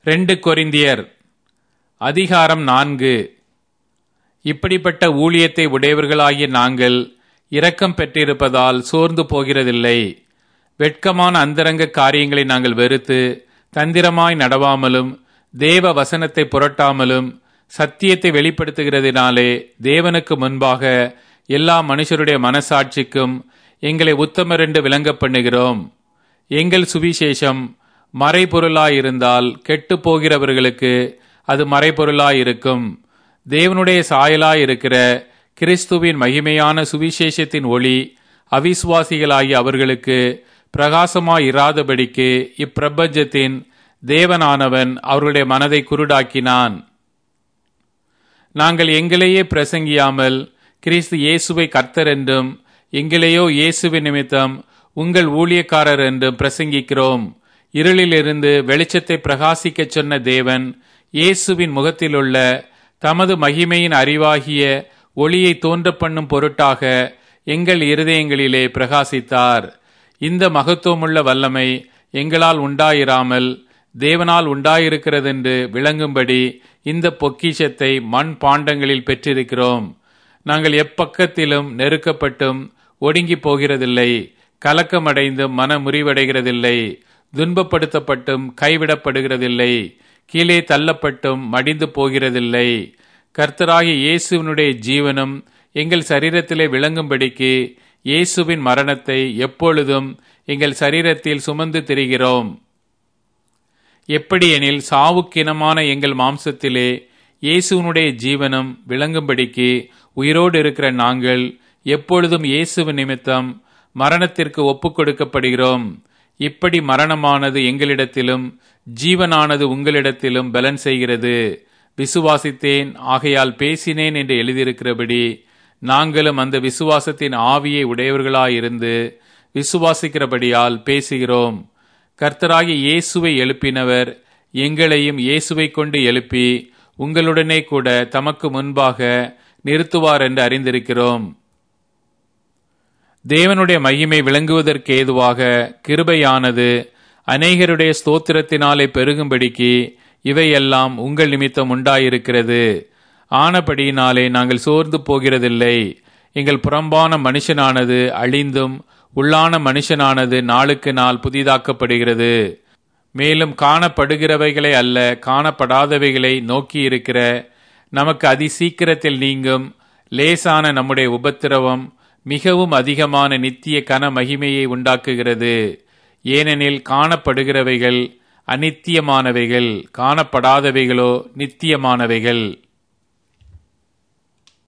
ரெண்டு கொரிந்தியர் அதிகாரம் நான்கு இப்படிப்பட்ட ஊழியத்தை உடையவர்களாகிய நாங்கள் இரக்கம் பெற்றிருப்பதால் சோர்ந்து போகிறதில்லை வெட்கமான அந்தரங்க காரியங்களை நாங்கள் வெறுத்து தந்திரமாய் நடவாமலும் தேவ வசனத்தை புரட்டாமலும் சத்தியத்தை வெளிப்படுத்துகிறதினாலே தேவனுக்கு முன்பாக எல்லா மனுஷருடைய மனசாட்சிக்கும் எங்களை உத்தமரென்று விளங்க பண்ணுகிறோம் எங்கள் சுவிசேஷம் மறைபொருளாயிருந்தால் கெட்டு போகிறவர்களுக்கு அது மறைபொருளாயிருக்கும் தேவனுடைய சாயலாயிருக்கிற கிறிஸ்துவின் மகிமையான சுவிசேஷத்தின் ஒளி அவிசுவாசிகளாகிய அவர்களுக்கு பிரகாசமாயிராதபடிக்கு இப்பிரபஞ்சத்தின் தேவனானவன் அவர்களுடைய மனதை குருடாக்கினான் நாங்கள் எங்களையே பிரசங்கியாமல் கிறிஸ்து இயேசுவை கர்த்தர் என்றும் எங்களையோ இயேசுவின் நிமித்தம் உங்கள் ஊழியக்காரர் என்றும் பிரசங்கிக்கிறோம் இருளிலிருந்து வெளிச்சத்தை பிரகாசிக்கச் சொன்ன தேவன் இயேசுவின் முகத்திலுள்ள தமது மகிமையின் அறிவாகிய ஒளியை தோன்ற பண்ணும் பொருட்டாக எங்கள் இருதயங்களிலே பிரகாசித்தார் இந்த மகத்துவமுள்ள வல்லமை எங்களால் உண்டாயிராமல் தேவனால் உண்டாயிருக்கிறதென்று விளங்கும்படி இந்த பொக்கிஷத்தை மண் பாண்டங்களில் பெற்றிருக்கிறோம் நாங்கள் எப்பக்கத்திலும் நெருக்கப்பட்டும் ஒடுங்கி போகிறதில்லை கலக்கமடைந்தும் மன முறிவடைகிறதில்லை துன்பப்படுத்தப்பட்டும் கைவிடப்படுகிறதில்லை கீழே தள்ளப்பட்டும் மடிந்து போகிறதில்லை கர்த்தராகிய இயேசுவினுடைய ஜீவனும் எங்கள் சரீரத்திலே விளங்கும்படிக்கு இயேசுவின் மரணத்தை எப்பொழுதும் எங்கள் சரீரத்தில் சுமந்து திரிகிறோம் எப்படியெனில் சாவுக்கினமான எங்கள் மாம்சத்திலே இயேசுவனுடைய ஜீவனம் விளங்கும்படிக்கு உயிரோடு இருக்கிற நாங்கள் எப்பொழுதும் இயேசுவின் நிமித்தம் மரணத்திற்கு ஒப்புக் கொடுக்கப்படுகிறோம் இப்படி மரணமானது எங்களிடத்திலும் ஜீவனானது உங்களிடத்திலும் பலன் செய்கிறது விசுவாசித்தேன் ஆகையால் பேசினேன் என்று எழுதியிருக்கிறபடி நாங்களும் அந்த விசுவாசத்தின் ஆவியை உடையவர்களாயிருந்து விசுவாசிக்கிறபடியால் பேசுகிறோம் கர்த்தராகி இயேசுவை எழுப்பினவர் எங்களையும் இயேசுவை கொண்டு எழுப்பி உங்களுடனே கூட தமக்கு முன்பாக நிறுத்துவார் என்று அறிந்திருக்கிறோம் தேவனுடைய மகிமை விளங்குவதற்கு ஏதுவாக கிருபையானது அநேகருடைய ஸ்தோத்திரத்தினாலே பெருகும்படிக்கு இவையெல்லாம் உங்கள் நிமித்தம் உண்டாயிருக்கிறது ஆனபடியினாலே நாங்கள் சோர்ந்து போகிறதில்லை எங்கள் புறம்பான மனுஷனானது அழிந்தும் உள்ளான மனுஷனானது நாளுக்கு நாள் புதிதாக்கப்படுகிறது மேலும் காணப்படுகிறவைகளை அல்ல காணப்படாதவைகளை நோக்கி இருக்கிற நமக்கு அதி சீக்கிரத்தில் நீங்கும் லேசான நம்முடைய உபத்திரவம் மிகவும் அதிகமான நித்திய கன மகிமையை உண்டாக்குகிறது ஏனெனில் காணப்படுகிறவைகள் அநித்தியமானவைகள் காணப்படாதவைகளோ நித்தியமானவைகள்